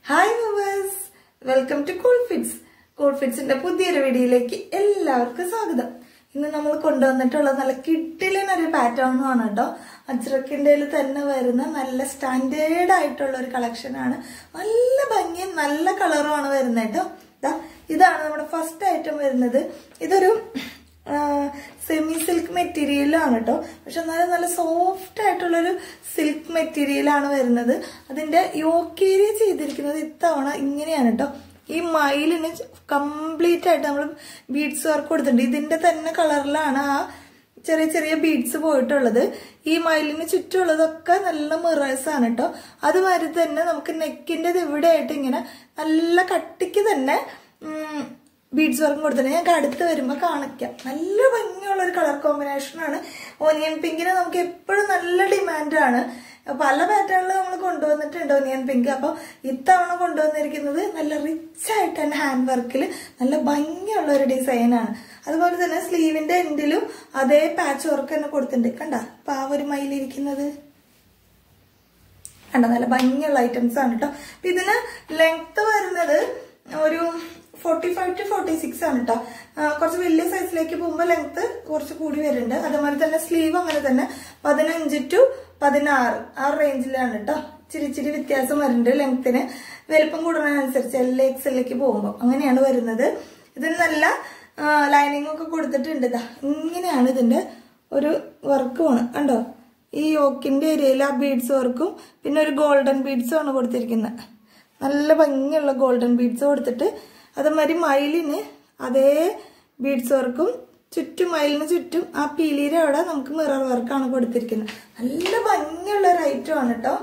hi movers welcome to Cool Fits Cool ഫിറ്റ്സിന്റെ പുതിയൊരു വീഡിയോയിലേക്ക് എല്ലാവർക്കും സ്വാഗതം ഇന്ന് നമ്മൾ കൊണ്ടുവന്നിട്ടുള്ളത് നല്ല കിട്ടിലിനൊരു പാറ്റേൺ ആണ് കേട്ടോ അജ്രക്കിൻ്റെ തന്നെ വരുന്ന നല്ല സ്റ്റാൻഡേർഡ് ആയിട്ടുള്ള ഒരു കളക്ഷൻ ആണ് നല്ല ഭംഗിയും നല്ല കളറുമാണ് വരുന്നത് കേട്ടോ ദാ ഇതാണ് നമ്മുടെ ഫസ്റ്റ് ഐറ്റം വരുന്നത് ഇതൊരു സെമി സിൽക്ക് മെറ്റീരിയലാണ് കേട്ടോ പക്ഷെ എന്നാലും നല്ല സോഫ്റ്റ് ആയിട്ടുള്ളൊരു സിൽക്ക് മെറ്റീരിയലാണ് വരുന്നത് അതിന്റെ യോക്കേരിയ ചെയ്തിരിക്കുന്നത് ഇത്തവണ ഇങ്ങനെയാണ് കേട്ടോ ഈ മയിലിന് കംപ്ലീറ്റ് ആയിട്ട് നമ്മൾ ബീഡ്സ് വർക്ക് കൊടുത്തിട്ടുണ്ട് ഇതിന്റെ തന്നെ കളറിലാണ് ആ ചെറിയ ചെറിയ ബീഡ്സ് പോയിട്ടുള്ളത് ഈ മയിലിന് ചുറ്റുമുള്ളതൊക്കെ നല്ല മിറേഴ്സ് ആണ് കേട്ടോ അതുമാതിരി തന്നെ നമുക്ക് നെക്കിന്റെ ഇവിടെ ആയിട്ട് ഇങ്ങനെ നല്ല കട്ടിക്ക് തന്നെ ബീഡ്സ് വർക്കും കൊടുത്തിട്ടുണ്ട് ഞങ്ങൾക്ക് അടുത്ത് വരുമ്പോൾ കാണിക്കാം നല്ല ഭംഗിയുള്ള ഒരു കളർ കോമ്പിനേഷൻ ആണ് ഓനിയൻ പിങ്കിന് നമുക്ക് എപ്പോഴും നല്ല ഡിമാൻഡാണ് പല പാറ്റേണിൽ നമ്മൾ കൊണ്ടുവന്നിട്ടുണ്ട് ഓനിയൻ പിങ്ക് അപ്പോൾ ഇത്തവണ കൊണ്ടുവന്നിരിക്കുന്നത് നല്ല റിച്ച് ആയിട്ട് തന്നെ ഹാൻഡ് വർക്കിൽ നല്ല ഭംഗിയുള്ള ഒരു ഡിസൈനാണ് അതുപോലെ തന്നെ സ്ലീവിന്റെ എൻഡിലും അതേ പാച്ച് വർക്ക് തന്നെ കൊടുത്തിട്ടുണ്ട് കണ്ട അപ്പൊ ആ ഒരു മയിലിരിക്കുന്നത് കണ്ട നല്ല ഭംഗിയുള്ള ഐറ്റംസ് ആണ് കേട്ടോ ഇതിന് ലെങ്ത് വരുന്നത് ഒരു forty five to forty six ആണ് കേട്ടോ കുറച്ച് വലിയ സൈസിലേക്ക് പോകുമ്പോൾ ലെങ്ത് കുറച്ച് കൂടി വരുന്നുണ്ട് അതേപോലെ തന്നെ സ്ലീവ് അങ്ങനെ തന്നെ പതിനഞ്ച് ടു പതിനാറ് ആ റേഞ്ചിലാണ് കേട്ടോ ഇച്ചിരി ഇച്ചിരി വ്യത്യാസം വരുന്നുണ്ട് ലെങ്ത്തിന് വലുപ്പം കൂടുന്നതിനനുസരിച്ച് എൽ എക്സ് എല്ലേക്ക് പോകുമ്പോൾ അങ്ങനെയാണ് വരുന്നത് ഇതിന് നല്ല ലൈനിങ് ഒക്കെ കൊടുത്തിട്ടുണ്ട് ഇതാ ഇങ്ങനെയാണ് ഇതിന്റെ ഒരു വർക്കുമാണ് കണ്ടോ ഈ യോക്കിന്റെ ഏരിയയിൽ ആ ബീഡ്സ് വർക്കും പിന്നെ ഒരു ഗോൾഡൻ ബീഡ്സും ആണ് കൊടുത്തിരിക്കുന്നത് നല്ല ഭംഗിയുള്ള ഗോൾഡൻ ബീഡ്സ് കൊടുത്തിട്ട് അതേമാതിരി മയിലിന് അതേ ബീഡ്സ് വർക്കും ചുറ്റും മയിലിന് ചുറ്റും ആ പീലിയുടെ അവിടെ നമുക്ക് മിറർ വർക്കാണ് കൊടുത്തിരിക്കുന്നത് നല്ല ഭംഗിയുള്ള ഒരു ഐറ്റം ആണ് കേട്ടോ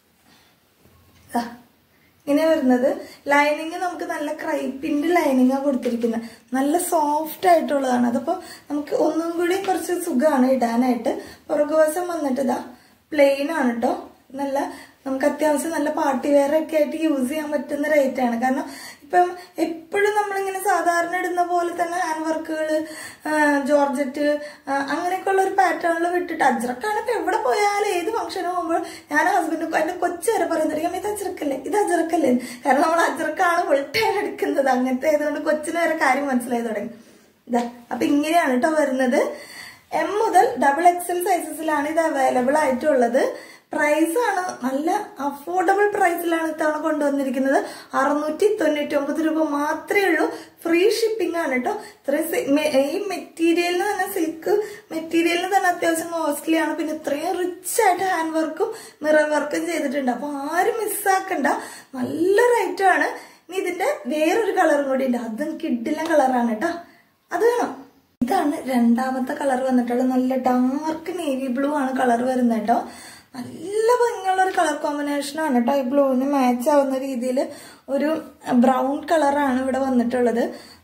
ഇങ്ങനെ വരുന്നത് ലൈനിങ് നമുക്ക് നല്ല ക്രൈപ്പിന്റെ ലൈനിങ്ങാണ് കൊടുത്തിരിക്കുന്നത് നല്ല സോഫ്റ്റ് ആയിട്ടുള്ളതാണ് അതപ്പോ നമുക്ക് ഒന്നും കൂടി കുറച്ച് സുഖമാണ് ഇടാനായിട്ട് പുറകുവശം വന്നിട്ട് ഇതാ പ്ലെയിൻ ആണ് കേട്ടോ നല്ല നമുക്ക് അത്യാവശ്യം നല്ല പാർട്ടി വെയർ ഒക്കെ ആയിട്ട് യൂസ് ചെയ്യാൻ പറ്റുന്ന റേറ്റ് ആണ് കാരണം ഇപ്പം എപ്പോഴും നമ്മളിങ്ങനെ സാധാരണ ഇടുന്ന പോലെ തന്നെ ഹാൻഡ് വർക്കുകൾ ജോർജറ്റ് അങ്ങനെയൊക്കെയുള്ള ഒരു പാറ്റേണിൽ വിട്ടിട്ട് അജ്രക്കാണ് ഇപ്പൊ എവിടെ പോയാലും ഏത് ഫംഗ്ഷന് പോകുമ്പോൾ ഞാൻ ഹസ്ബൻഡ് എന്റെ കൊച്ചു വരെ പറയുന്നത് ഇത് അജ്രക്കല്ലേ ഇത് അജ്രക്കല്ലേ കാരണം നമ്മൾ അജ്രക്കാണ് ഫുൾ ടൈം എടുക്കുന്നത് അങ്ങനത്തെ ആയതുകൊണ്ട് കൊച്ചിന് വരെ കാര്യം മനസ്സിലായി തുടങ്ങി ഇതാ അപ്പൊ ഇങ്ങനെയാണ് കേട്ടോ വരുന്നത് എം മുതൽ ഡബിൾ എക്സൽ സൈസസിലാണ് ഇത് അവൈലബിൾ ആയിട്ടുള്ളത് പ്രൈസ് ആണ് നല്ല അഫോർഡബിൾ പ്രൈസിലാണ് ഇത്തവണ കൊണ്ടുവന്നിരിക്കുന്നത് അറുന്നൂറ്റി തൊണ്ണൂറ്റി ഒമ്പത് രൂപ മാത്രമേ ഉള്ളൂ ഫ്രീ ഷിപ്പിംഗ് ആണ് കേട്ടോ ഇത്രയും ഈ മെറ്റീരിയലിന് തന്നെ സിൽക്ക് മെറ്റീരിയലിന് തന്നെ അത്യാവശ്യം കോസ്റ്റ്ലി ആണ് പിന്നെ ഇത്രയും റിച്ച് ആയിട്ട് ഹാൻഡ് വർക്കും മിറർ വർക്കും ചെയ്തിട്ടുണ്ട് അപ്പൊ ആരും മിസ്സാക്കണ്ട നല്ല റേറ്റ് ആണ് ഇനി ഇതിന്റെ വേറൊരു കളറും കൂടി ഉണ്ട് അതും കിഡില്ല കളറാണ് കേട്ടോ അത് വേണം ഇതാണ് രണ്ടാമത്തെ കളർ വന്നിട്ടുള്ളത് നല്ല ഡാർക്ക് നേവി ബ്ലൂ ആണ് കളർ വരുന്നത് കേട്ടോ നല്ല ഭംഗിയുള്ള ഒരു കളർ കോമ്പിനേഷൻ ആണ് കേട്ടോ ഈ ബ്ലൂവിന് മാച്ച് ആവുന്ന രീതിയിൽ ഒരു ബ്രൗൺ കളറാണ് ഇവിടെ വന്നിട്ടുള്ളത്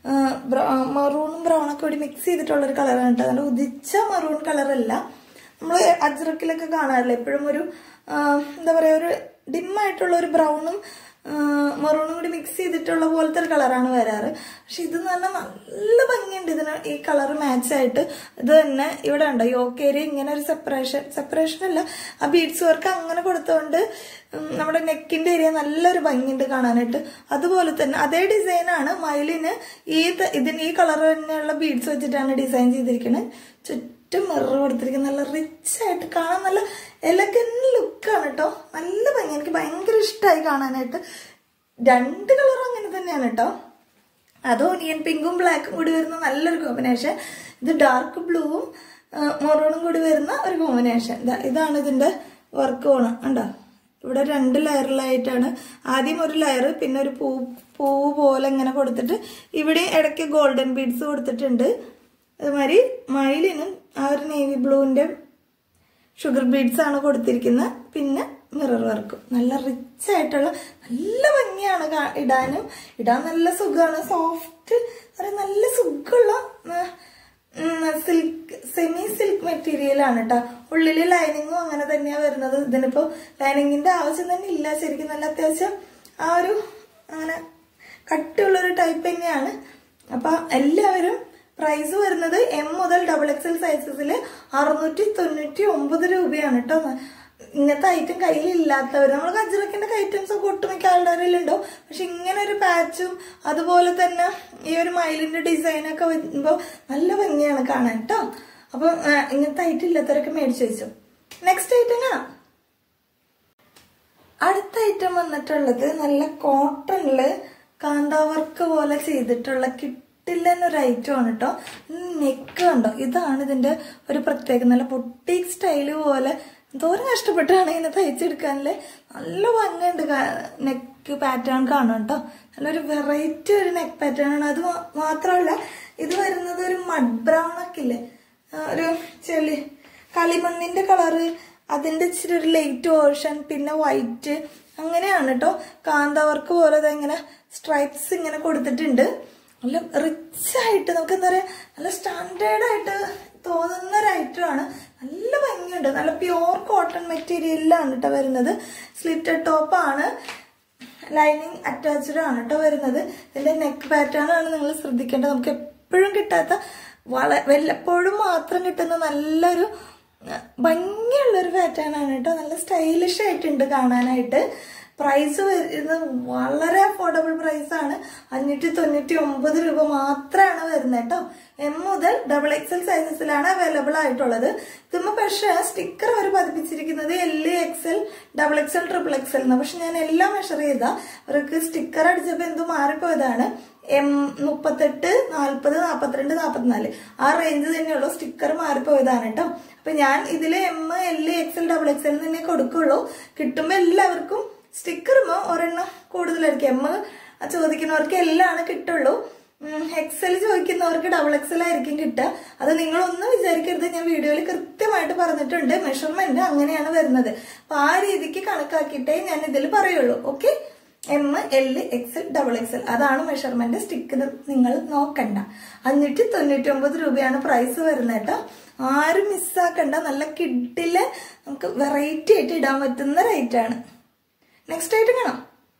മറൂണും ബ്രൗണും ഒക്കെ കൂടി മിക്സ് ചെയ്തിട്ടുള്ള ഒരു കളറാണ് കേട്ടോ അതുകൊണ്ട് ഉദിച്ച മറൂൺ കളറല്ല നമ്മൾ അജ്രക്കിലൊക്കെ കാണാറില്ല എപ്പോഴും ഒരു എന്താ പറയുക ഒരു ഡിമ്മായിട്ടുള്ള ഒരു ബ്രൗണും മറൂണും കൂടി മിക്സ് ചെയ്തിട്ടുള്ള പോലത്തെ ഒരു കളറാണ് വരാറ് പക്ഷെ ഇത് നല്ല നല്ല ഭംഗിയുണ്ട് ഇതിന് ഈ കളർ മാച്ച് ആയിട്ട് ഇത് തന്നെ ഇവിടെ ഉണ്ടോ യോക്കേരി ഇങ്ങനെ ഒരു സെപ്പറേഷൻ സെപ്പറേഷൻ അല്ല ആ ബീഡ്സ് വർക്ക് അങ്ങനെ കൊടുത്തോണ്ട് നമ്മുടെ നെക്കിന്റെ ഏരിയ നല്ലൊരു ഭംഗിയുണ്ട് കാണാനായിട്ട് അതുപോലെ തന്നെ അതേ ഡിസൈനാണ് മയിലിന് ഈ ഇതിന് ഈ കളർ തന്നെയുള്ള ബീഡ്സ് വെച്ചിട്ടാണ് ഡിസൈൻ ചെയ്തിരിക്കുന്നത് ചുറ്റും മിറർ കൊടുത്തിരിക്കുന്നത് നല്ല റിച്ച് ആയിട്ട് കാണാൻ നല്ല എലഗന്റ് ലുക്കാണ് കേട്ടോ നല്ല ഭംഗി എനിക്ക് ഭയങ്കര ഇഷ്ടമായി കാണാനായിട്ട് രണ്ട് കളറും അങ്ങനെ തന്നെയാണ് കേട്ടോ അത് ഓനിയൻ പിങ്കും ബ്ലാക്കും കൂടി വരുന്ന നല്ലൊരു കോമ്പിനേഷൻ ഇത് ഡാർക്ക് ബ്ലൂവും മൊറൂണും കൂടി വരുന്ന ഒരു കോമ്പിനേഷൻ ഇതാണ് ഇതിന്റെ വർക്ക് ഓണ് ഉണ്ടോ ഇവിടെ രണ്ട് ലെയറിലായിട്ടാണ് ആദ്യം ഒരു ലെയർ പിന്നെ ഒരു പൂ പൂവ് പോലെ ഇങ്ങനെ കൊടുത്തിട്ട് ഇവിടെ ഇടയ്ക്ക് ഗോൾഡൻ ബീഡ്സ് കൊടുത്തിട്ടുണ്ട് അതുമാതിരി മയിലിനും ആ ഒരു നേവി ബ്ലൂവിന്റെ ഷുഗർ ബീഡ്സ് ആണ് കൊടുത്തിരിക്കുന്നത് പിന്നെ മിറർ വർക്കും നല്ല റിച്ച് ആയിട്ടുള്ള നല്ല ഭംഗിയാണ് ഇടാനും ഇടാൻ നല്ല സുഖമാണ് സോഫ്റ്റ് നല്ല സുഖമുള്ള സിൽക്ക് സെമി സിൽക്ക് മെറ്റീരിയൽ ആണ് കേട്ടോ ഉള്ളില് ലൈനിങ്ങും അങ്ങനെ തന്നെയാ വരുന്നത് ഇതിനിപ്പോ ലൈനിങ്ങിന്റെ ആവശ്യം തന്നെ ഇല്ല ശരിക്കും നല്ല അത്യാവശ്യം ആ ഒരു അങ്ങനെ കട്ടിയുള്ളൊരു ടൈപ്പ് തന്നെയാണ് അപ്പൊ എല്ലാവരും പ്രൈസ് വരുന്നത് എം മുതൽ ഡബിൾ എക്സൽ സൈസസിൽ അറുന്നൂറ്റി തൊണ്ണൂറ്റി ഒമ്പത് രൂപയാണ് കേട്ടോ ഇങ്ങനത്തെ ഐറ്റം കയ്യിലില്ലാത്തവർ നമ്മൾ അജ്രക്കിന്റെ ഐറ്റംസ് ഒക്കെ ഒട്ടുമിക്ക ആൾക്കാരിലുണ്ടോ പക്ഷെ ഇങ്ങനെ ഒരു പാച്ചും അതുപോലെ തന്നെ ഈ ഒരു മയിലിന്റെ ഡിസൈൻ ഒക്കെ വരുമ്പോൾ നല്ല ഭംഗിയാണ് കാണാൻ കേട്ടോ അപ്പൊ ആ, ഇങ്ങനത്തെ ഐറ്റം ഇല്ലാത്തവരൊക്കെ മേടിച്ചു വെച്ചു നെക്സ്റ്റ് ഐറ്റം കാണാം അടുത്ത ഐറ്റം വന്നിട്ടുള്ളത് നല്ല കോട്ടണില് കാന്താവർക്ക് പോലെ ചെയ്തിട്ടുള്ള കിട്ടില്ലെന്നൊരു ഐറ്റം ആണ് കേട്ടോ നെക്ക് കണ്ടോ ഇതാണ് ഇതിന്റെ ഒരു പ്രത്യേകത നല്ല പൊട്ടീക് സ്റ്റൈല് പോലെ എന്തോരം കഷ്ടപ്പെട്ടാണ് ഇതിനെ തയ്ച്ചെടുക്കാനല്ലേ നല്ല ഭംഗിയുണ്ട് നെക്ക് പാറ്റേൺ കാണും കേട്ടോ നല്ലൊരു വെറൈറ്റി ഒരു നെക്ക് പാറ്റേൺ ആണ് അത് മാ- മാത്രമല്ല ഇത് വരുന്നത് ഒരു മഡ് ബ്രൗൺ ഒക്കെ ഇല്ലേ ആ, ഒരു ചെളി കളിമണ്ണിന്റെ കളറ് അതിന്റെ ഇച്ചിരി ഒരു ലൈറ്റ് വേർഷൻ പിന്നെ വൈറ്റ് അങ്ങനെയാണ് കേട്ടോ കാന്തവർക്ക് പോലെ ദാ ഇങ്ങനെ സ്ട്രൈപ്സ് ഇങ്ങനെ കൊടുത്തിട്ടുണ്ട് നല്ല റിച്ച് ആയിട്ട് നമുക്ക് എന്താ പറയാ നല്ല സ്റ്റാൻഡേർഡ് ആയിട്ട് തോന്നുന്ന ഒരു item ആണ് നല്ല ഭംഗിയുണ്ട് നല്ല പ്യുവർ കോട്ടൺ മെറ്റീരിയലിലാണ് കേട്ടോ വരുന്നത് സ്ലിറ്റഡ് ടോപ്പ് ആണ് ലൈനിങ് അറ്റാച്ച്ഡ് ആണ് കേട്ടോ വരുന്നത് ഇതിന്റെ നെക്ക് പാറ്റേൺ ആണ് നിങ്ങൾ ശ്രദ്ധിക്കേണ്ടത് നമുക്ക് എപ്പോഴും കിട്ടാത്ത വള വല്ലപ്പോഴും മാത്രം കിട്ടുന്ന നല്ലൊരു അഹ്, ഭംഗിയുള്ളൊരു പാറ്റേൺ ആണ് കേട്ടോ നല്ല സ്റ്റൈലിഷ് ആയിട്ടുണ്ട് കാണാനായിട്ട് പ്രൈസ് വരുന്നത് വളരെ അഫോർഡബിൾ പ്രൈസ് ആണ് അഞ്ഞൂറ്റി തൊണ്ണൂറ്റി ഒമ്പത് രൂപ മാത്രമാണ് വരുന്നത് കേട്ടോ എം മുതൽ ഡബിൾ എക്സൽ സൈസസിലാണ് അവൈലബിൾ ആയിട്ടുള്ളത് ഇതുമ്പോ പക്ഷെ സ്റ്റിക്കർ അവർ പതിപ്പിച്ചിരിക്കുന്നത് L XL double XL triple XL എന്ന് പക്ഷെ ഞാൻ എല്ലാം മെഷർ ചെയ്ത അവർക്ക് സ്റ്റിക്കർ അടിച്ചപ്പോ എന്തോ മാറിപ്പോയതാണ് എം മുപ്പത്തെട്ട് നാൽപ്പത് നാൽപ്പത്തിരണ്ട് നാൽപ്പത്തിനാല് ആ റേഞ്ച് തന്നെയുള്ളൂ സ്റ്റിക്കർ മാറിപ്പോയതാണ് കേട്ടോ അപ്പൊ ഞാൻ ഇതില് M L XL double XL തന്നെ കൊടുക്കുള്ളൂ കിട്ടുമ്പോ എല്ലാവർക്കും സ്റ്റിക്കറുമോ ഒരെണ്ണം കൂടുതലായിരിക്കും എം ചോദിക്കുന്നവർക്ക് എല്ലാം ആണ് കിട്ടുള്ളൂ എക്സൽ ചോദിക്കുന്നവർക്ക് ഡബിൾ എക്സൽ ആയിരിക്കും കിട്ടുക അത് നിങ്ങളൊന്നും വിചാരിക്കരുത് ഞാൻ വീഡിയോയിൽ കൃത്യമായിട്ട് പറഞ്ഞിട്ടുണ്ട് മെഷർമെന്റ് അങ്ങനെയാണ് വരുന്നത് അപ്പൊ ആ രീതിക്ക് കണക്കാക്കിയിട്ടേ ഞാൻ ഇതിൽ പറയുള്ളൂ okay M L XL double XL അതാണ് മെഷർമെന്റ് സ്റ്റിക്ക് നിങ്ങൾ നോക്കണ്ട അഞ്ഞൂറ്റി തൊണ്ണൂറ്റി ഒമ്പത് രൂപയാണ് പ്രൈസ് വരുന്നത് കേട്ടോ ആരും മിസ്സാക്കണ്ട നല്ല കിഡില് നമുക്ക് വെറൈറ്റി ആയിട്ട് ഇടാൻ പറ്റുന്ന റേറ്റ് ആണ് നെക്സ്റ്റ് ഐറ്റം കാണാം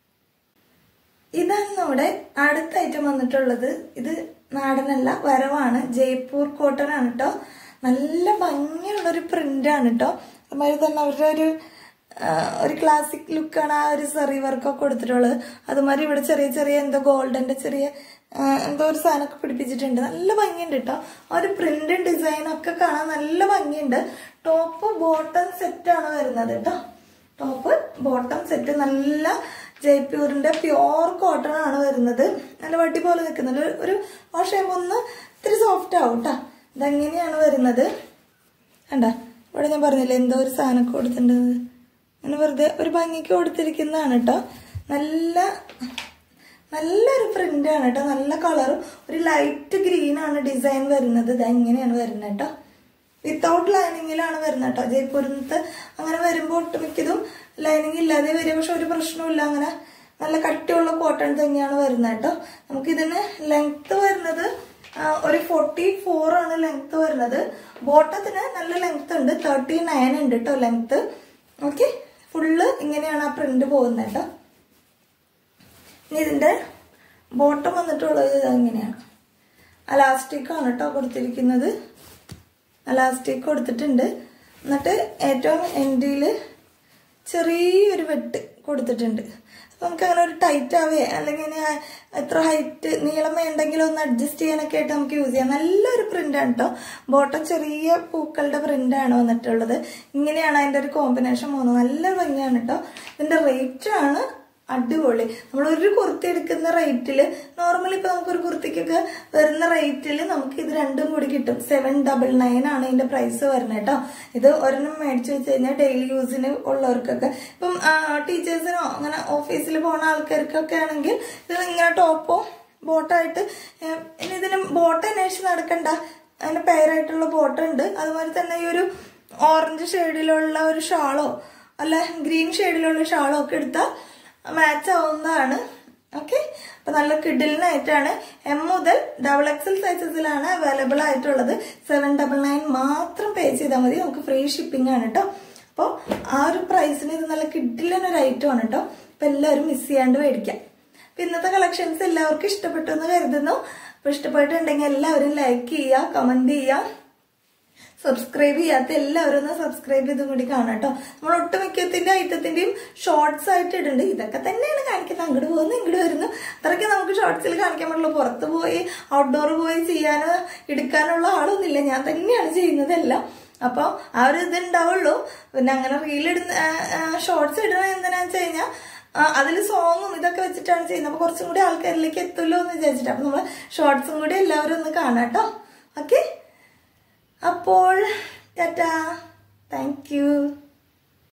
ഇതാണ് നമ്മുടെ അടുത്ത ഐറ്റം വന്നിട്ടുള്ളത് ഇത് നാടനല്ല വരവാണ് ജയ്പൂർ കോട്ടൺ ആണ് കേട്ടോ നല്ല ഭംഗിയുള്ള ഒരു പ്രിന്റ് ആണ് കേട്ടോ അതുമാതിരി തന്നെ അവരുടെ ഒരു ആ, ഒരു ക്ലാസിക് ലുക്കാണ് ആ ഒരു സെറി വർക്കൊക്കെ കൊടുത്തിട്ടുള്ളത് അതുമാതിരി ഇവിടെ ചെറിയ ചെറിയ എന്തോ ഗോൾഡന്റെ ചെറിയ ആ, എന്തോ ഒരു സാധനമൊക്കെ പിടിപ്പിച്ചിട്ടുണ്ട് നല്ല ഭംഗിയുണ്ട് കേട്ടോ ആ ഒരു പ്രിന്റും ഡിസൈനും ഒക്കെ കാണാൻ നല്ല ഭംഗിയുണ്ട് ടോപ്പ് ബോട്ടം സെറ്റ് ആണ് വരുന്നത് കേട്ടോ ടോപ്പ് ബോട്ടം സെറ്റ് നല്ല ജയ്പൂരിന്റെ പ്യോർ കോട്ടൺ ആണ് വരുന്നത് നല്ല വട്ടി പോലെ നിൽക്കുന്നത് ഒരു- ഒരു വാഷ് ചെയ്യുമ്പോൾ ഒന്ന് ഇത്തിരി സോഫ്റ്റ് ആവും കേട്ടോ ഇതെങ്ങനെയാണ് വരുന്നത് കണ്ട ഇവിടെ ഞാൻ പറഞ്ഞില്ലേ എന്തോ ഒരു സാധനം കൊടുത്തിട്ടുണ്ട് അങ്ങനെ വെറുതെ ഒരു ഭംഗിക്ക് കൊടുത്തിരിക്കുന്നതാണ് കേട്ടോ നല്ല നല്ലൊരു പ്രിന്റ് ആണ് കേട്ടോ നല്ല കളറും ഒരു ലൈറ്റ് ഗ്രീൻ ആണ് ഡിസൈൻ വരുന്നത് ഇത് എങ്ങനെയാണ് വരുന്നത് കേട്ടോ വിത്തൗട്ട് ലൈനിങ്ങിലാണ് വരുന്നത് കേട്ടോ ജയ്പൂരിനത്ത് അങ്ങനെ വരുമ്പോൾ ഒട്ടുമിക്കതും ലൈനിങ് ഇല്ലാതെ വരും പക്ഷെ ഒരു പ്രശ്നമില്ല അങ്ങനെ നല്ല കട്ടിയുള്ള കോട്ടൺ തന്നെയാണ് വരുന്നത് കേട്ടോ നമുക്കിതിന് ലെങ്ത് വരുന്നത് ആ, ഒരു ഫോർട്ടി ഫോർ ആണ് ലെങ്ത് വരുന്നത് ബോട്ടത്തിന് നല്ല ലെങ്ത് ഉണ്ട് തേർട്ടി നയൻ ഉണ്ട് കേട്ടോ ലെങ്ത് ഓക്കെ ഫുള്ള് ഇങ്ങനെയാണ് ആ പ്രിന്റ് പോകുന്നത് കേട്ടോ ഇനി ഇതിന്റെ ബോട്ടം വന്നിട്ടുള്ളത് ഇത് ഇങ്ങനെയാണ് അലാസ്റ്റിക് ആണ് കേട്ടോ കൊടുത്തിരിക്കുന്നത് അലാസ്റ്റിക് കൊടുത്തിട്ടുണ്ട് എന്നിട്ട് ഏറ്റവും എൻഡിൽ ചെറിയൊരു വെട്ട് കൊടുത്തിട്ടുണ്ട് അപ്പൊ നമുക്ക് അങ്ങനെ ഒരു ടൈറ്റ് ആവേ അല്ലെങ്കിൽ ഇനി എത്ര ഹൈറ്റ് നീളം വേണ്ടെങ്കിൽ ഒന്ന് അഡ്ജസ്റ്റ് ചെയ്യാനൊക്കെ ആയിട്ട് നമുക്ക് യൂസ് ചെയ്യാം നല്ലൊരു പ്രിന്റ് ആണ് കേട്ടോ ബോട്ടം ചെറിയ പൂക്കളുടെ പ്രിന്റ് ആണ് വന്നിട്ടുള്ളത് ഇങ്ങനെയാണ് അതിന്റെ ഒരു കോമ്പിനേഷൻ പോകുന്നത് നല്ല ഭംഗിയാണ് കേട്ടോ ഇതിന്റെ റേറ്റ് ആണ് അടിപൊളി നമ്മൾ ഒരു കുർത്തി എടുക്കുന്ന റേറ്റിൽ നോർമലി ഇപ്പൊ നമുക്കൊരു കുർത്തിക്കൊക്കെ വരുന്ന റേറ്റിൽ നമുക്ക് ഇത് രണ്ടും കൂടി കിട്ടും സെവൻ ഡബിൾ നയൻ ആണ് ഇതിന്റെ പ്രൈസ് വരുന്നത് കേട്ടോ ഇത് ഒരെണ്ണം മേടിച്ചു വെച്ച് കഴിഞ്ഞാൽ ഡെയിലി യൂസിന് ഉള്ളവർക്കൊക്കെ ഇപ്പം ടീച്ചേഴ്സിനോ അങ്ങനെ ഓഫീസിൽ പോകുന്ന ആൾക്കാർക്കൊക്കെ ആണെങ്കിൽ ഇത് ഇങ്ങനെ ടോപ്പോ ബോട്ടായിട്ട് ഏഹ്, ഇനി ഇതിന് ബോട്ട് അന്വേഷിച്ച് നടക്കണ്ട അതിന് പേരായിട്ടുള്ള ബോട്ട് ഉണ്ട് അതുപോലെ തന്നെ ഈ ഒരു ഓറഞ്ച് ഷെയ്ഡിലുള്ള ഒരു ഷാളോ അല്ല ഗ്രീൻ ഷെയ്ഡിലുള്ള ഷാളോ ഒക്കെ എടുത്താൽ മാച്ച് ആവുന്നതാണ് ഓക്കെ അപ്പൊ നല്ല കിഡിലിനായിട്ടാണ് എം മുതൽ ഡബിൾ എക്സൽ സൈസസിലാണ് അവൈലബിൾ ആയിട്ടുള്ളത് സെവൻ ഡബിൾ നയൻ മാത്രം പേ ചെയ്താൽ മതി നമുക്ക് ഫ്രീ ഷിപ്പിംഗ് ആണ് കേട്ടോ അപ്പോൾ ആ ഒരു പ്രൈസിന് ഇത് നല്ല കിഡിലൊരു ഐറ്റം ആണ് കേട്ടോ അപ്പൊ എല്ലാവരും മിസ് ചെയ്യാണ്ട് മേടിക്കാം അപ്പൊ ഇന്നത്തെ കളക്ഷൻസ് എല്ലാവർക്കും ഇഷ്ടപ്പെട്ടു എന്ന് കരുതുന്നു അപ്പൊ ഇഷ്ടപ്പെട്ടിട്ടുണ്ടെങ്കിൽ എല്ലാവരും ലൈക്ക് ചെയ്യുക കമന്റ് ചെയ്യുക സബ്സ്ക്രൈബ് ചെയ്യാത്ത എല്ലാവരും ഒന്ന് സബ്സ്ക്രൈബ് ചെയ്തും കൂടി കാണാം കേട്ടോ നമ്മൾ ഒട്ടുമിക്കത്തിന്റെ ഐറ്റത്തിന്റെയും ഷോർട്സ് ആയിട്ട് ഇടുന്നുണ്ട് ഇതൊക്കെ തന്നെയാണ് കാണിക്കുന്നത് അങ്ങോട്ട് പോകുന്നു ഇങ്ങോട്ട് വരുന്നു അത്രയ്ക്ക് നമുക്ക് ഷോർട്സിൽ കാണിക്കാൻ പറ്റുള്ളൂ പുറത്ത് പോയി ഔട്ട്ഡോർ പോയി ചെയ്യാനോ എടുക്കാനുള്ള ആളൊന്നുമില്ല ഞാൻ തന്നെയാണ് ചെയ്യുന്നതെല്ലാം അപ്പോൾ ആ ഒരു ഇത് ഉണ്ടാവുള്ളൂ പിന്നെ അങ്ങനെ റീൽ ഇടുന്ന ഷോർട്സ് ഇടുന്നത് എന്തിനാന്ന് വെച്ച് കഴിഞ്ഞാൽ അതിൽ സോങ്ങും ഇതൊക്കെ വെച്ചിട്ടാണ് ചെയ്യുന്നത് അപ്പോൾ കുറച്ചും കൂടി ആൾക്കാരിലേക്ക് എത്തുമല്ലോ എന്ന് വിചാരിച്ചിട്ട് അപ്പോൾ നമ്മൾ ഷോർട്സും കൂടി എല്ലാവരും ഒന്ന് കാണാം കേട്ടോ ഓക്കെ അപ്പോൾ ടാറ്റാ താങ്ക് യു